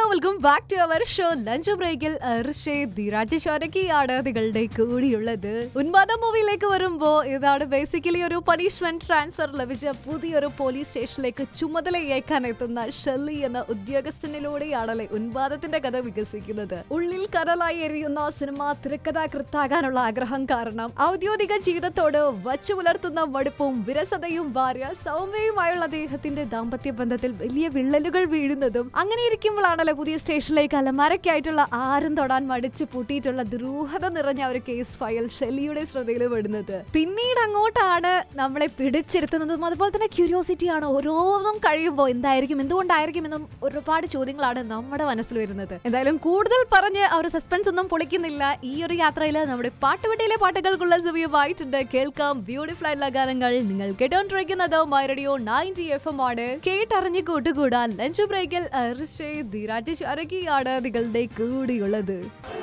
welcome back to our show lunch ബ്രേക്കിൽ ധീരാജ് നിങ്ങളുടെ കൂടിയുള്ളത് ഉന്മാദ മൂവിയിലേക്ക് വരുമ്പോ ഇതാണ് ബേസിക്കലി ഒരു പണിഷ്മെന്റ് ട്രാൻസ്ഫർ ലഭിച്ച പുതിയൊരു പോലീസ് സ്റ്റേഷനിലേക്ക് ചുമതലയേക്കാൻ എത്തുന്ന ഷെല്ലി എന്ന ഉദ്യോഗസ്ഥനിലൂടെയാണല്ലേ ഉന്മാദത്തിന്റെ കഥ വികസിക്കുന്നത് ഉള്ളിൽ കടലായി എറിയുന്ന സിനിമ തിരക്കഥാകൃത്താകാനുള്ള ആഗ്രഹം കാരണം ഔദ്യോഗിക ജീവിതത്തോട് വച്ചു പുലർത്തുന്ന മടുപ്പും വിരസതയും ഭാര്യ സൗമ്യയുമായുള്ള അദ്ദേഹത്തിന്റെ ദാമ്പത്യ ബന്ധത്തിൽ വലിയ വിള്ളലുകൾ വീഴുന്നതും അങ്ങനെ ഇരിക്കുമ്പോഴാണല്ലോ പുതിയ സ്റ്റേഷനിലേക്ക് അലമാരയ്ക്കായിട്ടുള്ള ആരും തൊടാൻ മടിച്ചു പൂട്ടിയിട്ടുള്ള ദുരൂഹത നിറഞ്ഞ ഒരു കേസ് ഫയൽ ഷെല്ലിയുടെ ശ്രദ്ധയിൽ പെടുന്നത് പിന്നീട് അങ്ങോട്ടാണ് നമ്മളെ പിടിച്ചിരുത്തുന്നതും അതുപോലെ തന്നെ ക്യൂരിയോസിറ്റി ആണ് ഓരോന്നും കഴിയുമ്പോൾ എന്തായിരിക്കും എന്തുകൊണ്ടായിരിക്കും എന്നും ഒരുപാട് ചോദ്യങ്ങളാണ് നമ്മുടെ മനസ്സിൽ വരുന്നത് എന്തായാലും കൂടുതൽ പറഞ്ഞ് ആ ഒരു സസ്പെൻസ് ഒന്നും പൊളിക്കുന്നില്ല ഈ ഒരു യാത്രയിൽ നമ്മുടെ പാട്ടുപെട്ടിയിലെ പാട്ടുകൾക്കുള്ള സമയമായിട്ടുണ്ട് കേൾക്കാം ബ്യൂട്ടിഫുൾ ആയിട്ടുള്ള ഗാനങ്ങൾ നിങ്ങൾ കേട്ടോണ്ടിരിക്കുന്നത് my radio ninety F M ആണ് കേട്ടറിഞ്ഞ് കൂട്ടുകൂടാൻ ലഞ്ച് ബ്രേക്കിൽ ധീരാജ് ശരകിയാണ് നിങ്ങളുടെ കൂടിയുള്ളത്